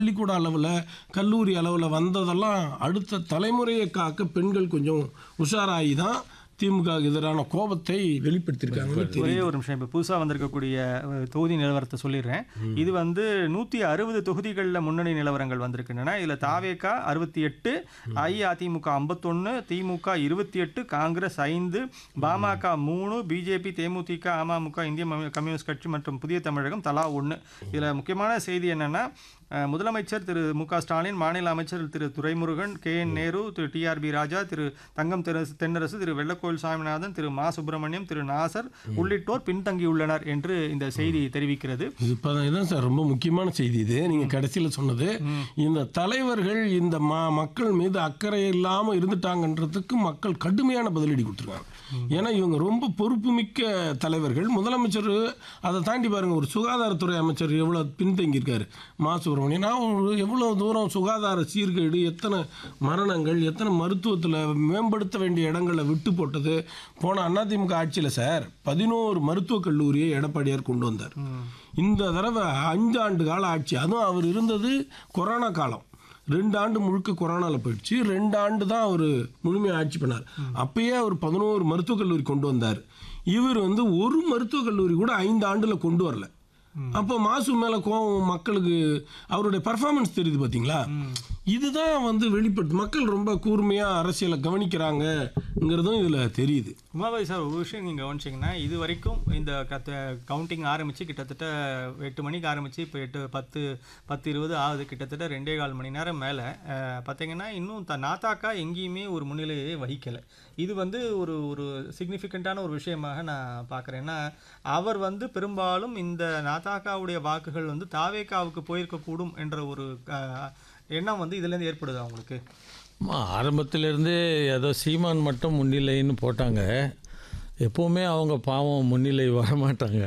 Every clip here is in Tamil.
பள்ளிக்கூட அளவில் கல்லூரி அளவில் வந்ததெல்லாம் அடுத்த தலைமுறையை காக்க பெண்கள் கொஞ்சம் உஷாராகி தான் திமுக எதிரான கோபத்தை வெளிப்படுத்தியிருக்காங்கன்னு ஒரே தெரியும் ஒரு நிமிஷம் இப்போ புதுசாக வந்திருக்கக்கூடிய அஹ், தொகுதி நிலவரத்தை சொல்லிடுறேன் இது வந்து நூற்றி அறுபது தொகுதிகளில் முன்னணி நிலவரங்கள் வந்திருக்கின்றன இதில் தாவேகா அறுபத்தி எட்டு அஇஅதிமுக ஐம்பத்தொன்று திமுக இருபத்தி எட்டு காங்கிரஸ் ஐந்து பாமக மூணு பிஜேபி தேமுதிக அமமுக இந்திய ம- கம்யூனிஸ்ட் கட்சி மற்றும் புதிய தமிழகம் தலா ஒன்று இதில் முக்கியமான செய்தி என்னென்னா முதலமைச்சர் திரு மு க ஸ்டாலின் மாநில அமைச்சர் Thiru Duraimurugan K N Nehru Thiru TRB Raja Thiru Thangam தெரசு தென்னரசு திரு வெள்ளக்கோயில் சாமிநாதன் திரு மா சுப்பிரமணியம் திரு நாசர் உள்ளிட்டோர் பின்தங்கியுள்ளனர் என்று இந்த செய்தி தெரிவிக்கிறது இது இப்போ இதான் சார் ரொம்ப முக்கியமான செய்தி இது நீங்கள் கடைசியில் சொன்னது இந்த தலைவர்கள் இந்த ம மக்கள் மீது அக்கறை இல்லாமல் இருந்துட்டாங்கன்றதுக்கு மக்கள் கடுமையான பதிலடி கொடுத்துருக்காங்க ஏன்னா இவங்க ரொம்ப பொறுப்புமிக்க தலைவர்கள் முதலமைச்சர் அதை தாண்டி பாருங்க ஒரு சுகாதாரத்துறை அமைச்சர் எவ்வளோ பின்தங்கியிருக்காரு மா சுப்பிரமணியன் நான் ஒரு எவ்வளோ தூரம் சுகாதார சீர்கேடு எத்தனை மரணங்கள் எத்தனை மருத்துவத்தில் மேம்படுத்த வேண்டிய இடங்களை விட்டு போட்டது போன அதிமுக ஆட்சியில் சார் பதினோரு மருத்துவக் கல்லூரியை எடப்பாடியார் கொண்டு வந்தார் இந்த தடவை அஞ்சு ஆண்டு கால ஆட்சி அதுவும் அவர் இருந்தது கொரோனா காலம் ரெண்டு ஆண்டு முழுக்க கொரோனாவில் போயிடுச்சு ரெண்டு ஆண்டு தான் அவர் முழுமையாக ஆட்சி பண்ணார் அப்பயே அவர் பதினோரு மருத்துவக் கல்லூரி கொண்டு வந்தார் இவர் வந்து ஒரு மருத்துவக் கல்லூரி கூட ஐந்து ஆண்டில் கொண்டு வரல அப்போ மாசு மேலே கோவம் மக்களுக்கு அவருடைய பர்ஃபார்மன்ஸ் தெரியுது பார்த்தீங்களா இதுதான் வந்து வெளிப்பட்டு மக்கள் ரொம்ப கூர்மையாக அரசியலை கவனிக்கிறாங்கங்கிறதும் இதில் தெரியுது உமாபாய் சார் ஒரு விஷயம் நீங்கள் கவனிச்சிங்கன்னா இது வரைக்கும் இந்த கத்த கவுண்டிங் ஆரம்பித்து கிட்டத்தட்ட எட்டு மணிக்கு ஆரம்பித்து இப்போ எட்டு பத்து பத்து இருபது ஆகுது கிட்டத்தட்ட ரெண்டே கால் மணி நேரம் மேலே பார்த்தீங்கன்னா இன்னும் த நாத்தாக்கா எங்கேயுமே ஒரு முன்னிலையை வகிக்கலை இது வந்து ஒரு ஒரு சிக்னிஃபிகண்ட்டான ஒரு விஷயமாக நான் பார்க்குறேன் ஏன்னா அவர் வந்து பெரும்பாலும் இந்த நாத்தாக்காவுடைய வாக்குகள் வந்து தாவேக்காவுக்கு போயிருக்கக்கூடும் என்ற ஒரு அஹ், எண்ணம் வந்து இதுலேருந்து ஏற்படுது அவங்களுக்கு ஆமா, ஆரம்பத்திலிருந்தே ஏதோ சீமான் மட்டும் முன்னிலைன்னு போட்டாங்க எப்போவுமே அவங்க பாவம் முன்னிலை வரமாட்டாங்க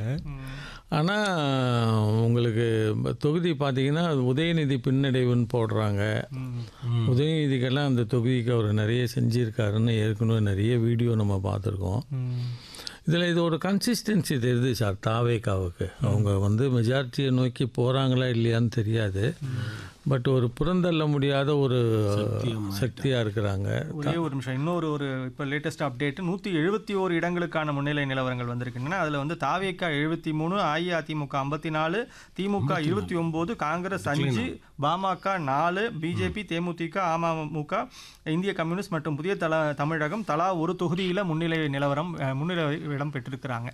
ஆனால் உங்களுக்கு தொகுதி பார்த்தீங்கன்னா உதயநிதி பின்னடைவுன்னு போடுறாங்க உதயநிதிக்கெல்லாம் அந்த தொகுதிக்கு அவர் நிறைய செஞ்சிருக்காருன்னு ஏற்கனவே நிறைய வீடியோ நம்ம பார்த்துருக்கோம் இதில் இது ஒரு கன்சிஸ்டன்சி தெரியுது சார் தாவேக்காவுக்கு அவங்க வந்து மெஜாரிட்டியை நோக்கி போகிறாங்களா இல்லையான்னு தெரியாது பட் ஒரு புறந்தள்ள முடியாத ஒரு சக்தியாக இருக்கிறாங்க ஒரே ஒரு நிமிஷம் இன்னொரு ஒரு இப்போ லேட்டஸ்ட் அப்டேட் நூற்றி எழுபத்தி ஓரு இடங்களுக்கான முன்னிலை நிலவரங்கள் வந்திருக்கின்றன அதில் வந்து தாவேக்கா எழுபத்தி மூணு அஇஅதிமுக ஐம்பத்தி நாலு திமுக இருபத்தி ஒம்பது காங்கிரஸ் அஞ்சு பாமக நாலு பிஜேபி தேமுதிக அமமுக இந்திய கம்யூனிஸ்ட் மற்றும் புதிய தல தமிழகம் தலா ஒரு தொகுதியில் முன்னிலை நிலவரம் அஹ், முன்னிலை இடம் பெற்றிருக்கிறாங்க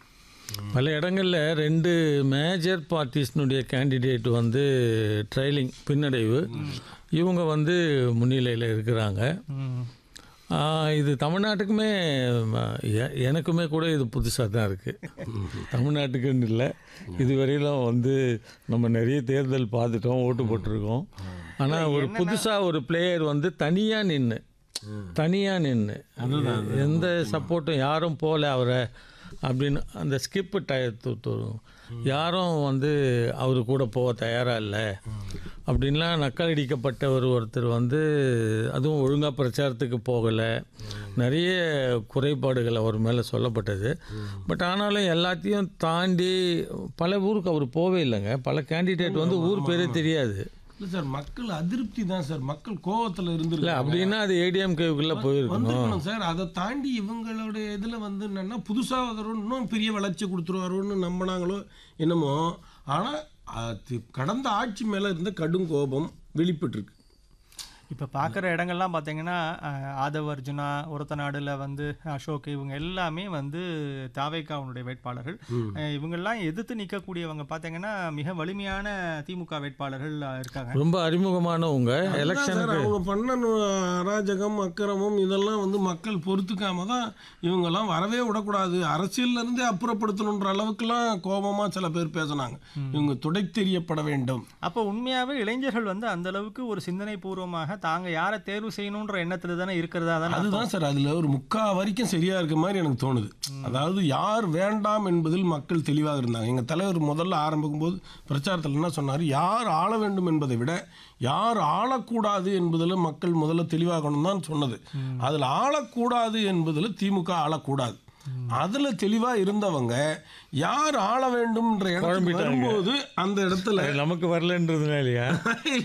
பல இடங்களில் ரெண்டு மேஜர் பார்ட்டிஸ்னுடைய கேண்டிடேட் வந்து ட்ரைலிங் பின்னடைவு இவங்க வந்து முன்னிலையில் இருக்கிறாங்க ம். ஆ, இது தமிழ்நாட்டுக்குமே ம, எ- எனக்குமே கூட இது புதுசாக தான் இருக்குது தமிழ்நாட்டுக்குன்னு இல்லை இதுவரையிலும் வந்து நம்ம நிறைய தேர்தல் பார்த்துட்டோம் ஓட்டு போட்டிருக்கோம் ஆனால் ஒரு புதுசாக ஒரு பிளேயர் வந்து தனியாக நின்று தனியாக நின்று எந்த சப்போர்ட்டும் யாரும் போகல அவரை அப்படின்னு அந்த ஸ்கிப்பு டயத்து யாரும் வந்து அவர் கூட போக தயாராக இல்லை அப்படின்லாம் நக்கலடிக்கப்பட்ட ஒரு ஒருத்தர் வந்து அதுவும் ஒழுங்காக பிரச்சாரத்துக்கு போகலை நிறைய குறைபாடுகள் அவர் மேலே சொல்லப்பட்டது பட் ஆனாலும் எல்லாத்தையும் தாண்டி பல ஊருக்கு அவர் போவே இல்லைங்க பல கேண்டிடேட் வந்து ஊர் பேரே தெரியாது இல்லை சார் மக்கள் அதிருப்தி தான் சார் மக்கள் கோவத்தில் இல்லை இருந்துருக்கு அப்படின்னா அது ஏடிஎம்கேவுக்குள்ளே போயிருக்கணும் வந்துருக்கணும் சார் அதை தாண்டி இவங்களுடைய இதில் வந்து என்னன்னா புதுசாக வரும் இன்னும் பெரிய வளர்ச்சி கொடுத்துருவாரோன்னு நம்பினாங்களோ என்னமோ ஆனால் கடந்த ஆட்சி மேலே இருந்த கடும் கோபம் வெளிப்பட்டிருக்கு இப்போ பார்க்குற இடங்கள்லாம் பார்த்தீங்கன்னா அஹ், ஆதவ அர்ஜுனா ஒருத்த நாடுல வந்து அசோக் இவங்க எல்லாமே வந்து தாவேக்காவுடைய வேட்பாளர்கள் அஹ், இவங்கெல்லாம் எதிர்த்து நிற்கக்கூடியவங்க பார்த்தீங்கன்னா மிக வலிமையான திமுக வேட்பாளர்கள் அஹ், இருக்காங்க ரொம்ப அறிமுகமானவங்க அதுதான் எலெக்ஷனுக்கு சார் அவங்க பண்ண நு- அராஜகம் அக்கிரமம் இதெல்லாம் வந்து மக்கள் பொறுத்துக்காம தான் இவங்கெல்லாம் வரவே விடக்கூடாது அரசியல்ல இருந்தே அப்புறப்படுத்தணுன்ற அளவுக்குலாம் கோபமாக சில பேர் பேசினாங்க இவங்க துடை தெரியப்பட வேண்டும் அப்போ உண்மையாகவே இளைஞர்கள் வந்து அந்த அளவுக்கு ஒரு சிந்தனை பூர்வமாக தாங்க யாரை தேர்வு செய்யணுன்ற எண்ணத்துல தானே இருக்கிறதா தானே அதுதான் சார் அதுல ஒரு முக்கா வரைக்கும் சரியா இருக்க மாதிரி எனக்கு தோணுது அதாவது யார் வேண்டாம் என்பதில் மக்கள் தெளிவாக இருந்தாங்க எங்க தலைவர் முதல்ல ஆரம்பிக்கும் போது பிரச்சாரத்தில் என்ன சொன்னார் யார் ஆள வேண்டும் என்பதை விட யார் ஆளக்கூடாது என்பதில் மக்கள் முதல்ல தெளிவாகணும் தான் சொன்னது அதில் ஆளக்கூடாது என்பதில் திமுக ஆளக்கூடாது அதுல தெளிவா இருந்தவங்க யார் ஆள வேண்டும்ன்ற இடத்துக்கு குழம்பிட்டாங்க. வரும்போது அந்த இடத்துல அது நமக்கு வரலன்றதுனாலயா